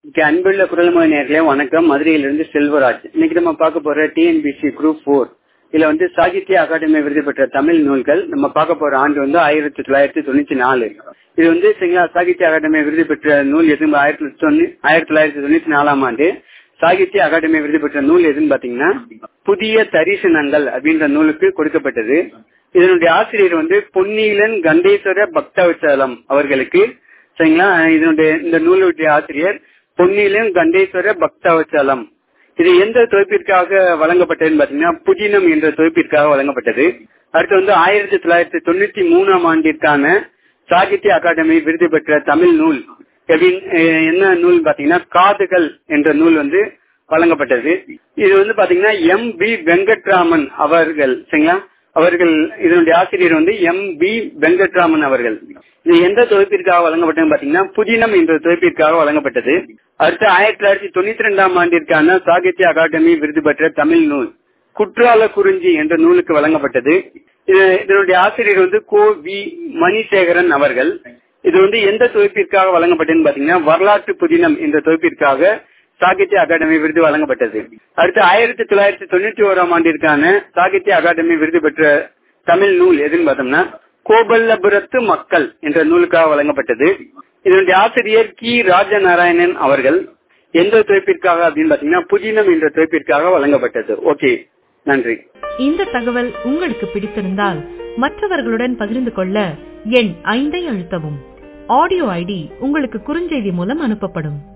okay அன்புள்ள குரல்மொழி நேர்களே வணக்கம் மதுரையிலிருந்து செல்வராஜ் இன்னைக்கு நம்ம பார்க்க போற டிஎன்பிசி குரூப் போர் இதுல வந்து சாகித்ய அகாடமி விருது பெற்ற தமிழ் நூல்கள் நம்ம பார்க்க போற ஆண்டு வந்து ஆயிரத்தி தொள்ளாயிரத்தி தொண்ணூத்தி நாலு இது வந்து சரிங்களா சாகித்ய அகாடமி விருது பெற்ற நூல் எதுவும் ஆயிரத்தி தொண்ணூ- ஆயிரத்தி தொள்ளாயிரத்தி தொண்ணூத்தி நாலாம் ஆண்டு சாகித்ய அகாடமி விருது பெற்ற நூல் எதுன்னு பாத்தீங்கன்னா புதிய தரிசனங்கள் அப்படின்ற நூலுக்கு கொடுக்கப்பட்டது இதனுடைய ஆசிரியர் வந்து பொன்னீலன் கண்டேஸ்வர பக்தவச்சலம் அவர்களுக்கு சரிங்களா இதனுடைய இந்த நூலுடைய ஆசிரியர் பொன்னீலன் கண்டேஸ்வர பக்தவச்சலம் இது எந்த தொகுப்பிற்காக வழங்கப்பட்டதுன்னு பாத்தீங்கன்னா புதினம் என்ற தொகுப்பிற்காக வழங்கப்பட்டது அடுத்து வந்து ஆயிரத்தி தொள்ளாயிரத்தி தொண்ணூத்தி மூணாம் ஆண்டிற்கான சாகித்ய அகாடமி விருது பெற்ற தமிழ் நூல் எப்படின்னு, அஹ், என்ன நூல் பாத்தீங்கன்னா காதுகள் என்ற நூல் வந்து வழங்கப்பட்டது இது வந்து பாத்தீங்கன்னா எம் பி வெங்கட்ராமன் அவர்கள் சரிங்களா அவர்கள் இதனுடைய ஆசிரியர் வந்து எம் பி வெங்கட்ராமன் அவர்கள் இது எந்த தொகுப்பிற்காக வழங்கப்பட்டது பாத்தீங்கன்னா புதினம் என்ற தொகுப்பிற்காக வழங்கப்பட்டது அடுத்து ஆயிரத்தி தொள்ளாயிரத்தி தொண்ணூத்தி ரெண்டாம் ஆண்டிற்கான சாகித்ய அகாடமி விருது பெற்ற தமிழ் நூல் குற்றால குறிஞ்சி என்ற நூலுக்கு வழங்கப்பட்டது இது- இதனுடைய ஆசிரியர் வந்து கோ வி மணிசேகரன் அவர்கள் இது வந்து எந்த தொகுப்பிற்காக வழங்கப்பட்டதுன்னு பாத்தீங்கன்னா வரலாற்று புதினம் என்ற தொகுப்பிற்காக சாகித்ய அகாடமி விருது வழங்கப்பட்டது அடுத்து ஆயிரத்தி தொள்ளாயிரத்தி தொண்ணூத்தி ஓராம் ஆண்டிற்கான சாகித்ய அகாடமி விருது பெற்ற தமிழ் நூல் எதுன்னு பார்த்தோம்னா கோபல்லபுரத்து மக்கள் என்ற நூலுக்காக வழங்கப்பட்டது இதனுடைய ஆசிரியர் கி ராஜநாராயணன் அவர்கள் எந்த தொகுப்பிற்காக அப்படின்னு பாத்தீங்கன்னா புதினம் என்ற தொகுப்பிற்காக வழங்கப்பட்டது ஓகே நன்றி இந்த தகவல் உங்களுக்கு பிடித்திருந்தால் மற்றவர்களுடன் பகிர்ந்து கொள்ள எண் ஐந்தை அழுத்தவும் ஆடியோ ஐடி உங்களுக்கு குறுஞ்செய்தி மூலம் அனுப்பப்படும்